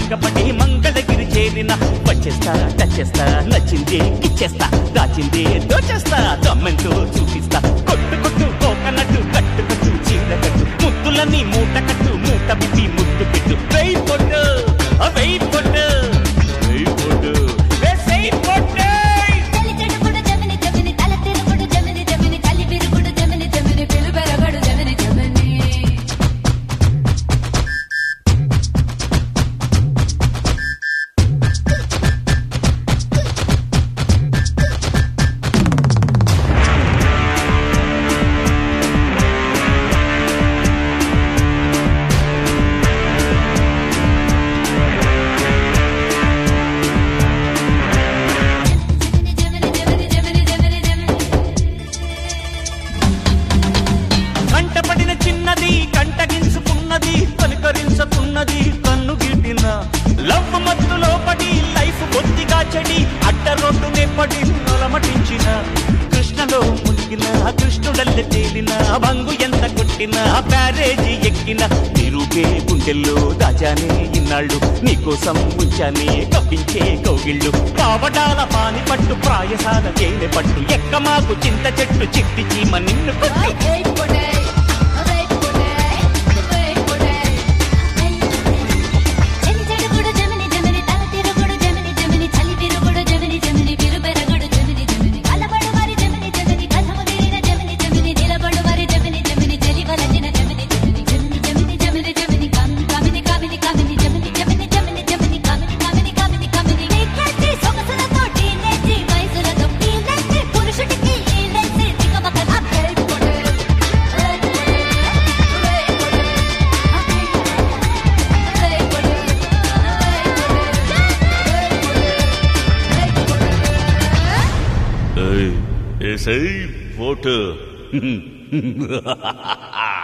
భంగపడి మంగళగిరి చేరిన వచ్చేస్తా టచ్చేస్తా నచ్చింది ఇచ్చేస్తా దాచింది దోచేస్తా దమ్మెంతో చూపిస్తా కొట్టు కొట్టు కోకనట్టు కట్టు కట్టు చీర కట్టు ముద్దులని మూట కట్టు మూట బిప్పి ముద్దు పెట్టు వెయ్యి పొట్టు వెయ్యి పొట్టు వెయ్యి పొట్టు వేసేయ్ పొట్టు చలి చెడుగుడు జమిని జమిని తల తిరుగుడు జమిని జమిని చలి విరుగుడు జమిని జమిని పిలుపెరగడు జమిని జమిని జమిని జమిని జమిని జమిని జమిని కంటపడిన చిన్నది కంటగించుకున్నది కనుకరించుకున్నది కన్ను గిట్టిన లవ్ మత్తులో పడి లైఫ్ కొద్దిగా చెడి అడ్డ రోడ్డు నెప్పటి నొలమటించిన కృష్ణలో మునిగిన కృష్ణుడల్లె తేలిన బంగు ఎంత కొట్టిన బ్యారేజీ ఎక్కిన తిరుగే గుండెల్లో దాచానే ఇన్నాళ్ళు నీకోసం ఉంచానే కప్పించే కౌగిళ్ళు కావడాల పాని పట్టు ప్రాయసాల తేనె పట్టు ఎక్క మాకు చింత చెట్టు చిట్టి చీమ నిన్ను కొట్టు వెయిట్ పొడే వెయిట్ పొడే వెయిట్ పొడే చలి చెడుగుడు జమిని జమిని తల తిరుగుడు జమిని జమిని చలి విరుగుడు జమిని జమిని పిలుపెరగడు జమిని జమిని కలబడు మరి జమిని జమిని కథము తీరిన జమిని జమిని నిలబడు మరి జమిని జమిని చెలి వలచిన జమిని జమిని జమిని జమిని జమిని జమిని కమిని కమిని కమిని కమిని జమిని జమిని జమిని జమిని కమిని కమిని కమిని కమిని నీకెచ్చి సొగసులతో టీనేజీ వయసులతో పీలెచ్చి పురుషుడికి ఈలెచ్చి దిగమక వెయిట్ పొడే వెయిట్ పొడే వెయిట్ పొడే వెయిట్ పొడే ఏసై ఓటు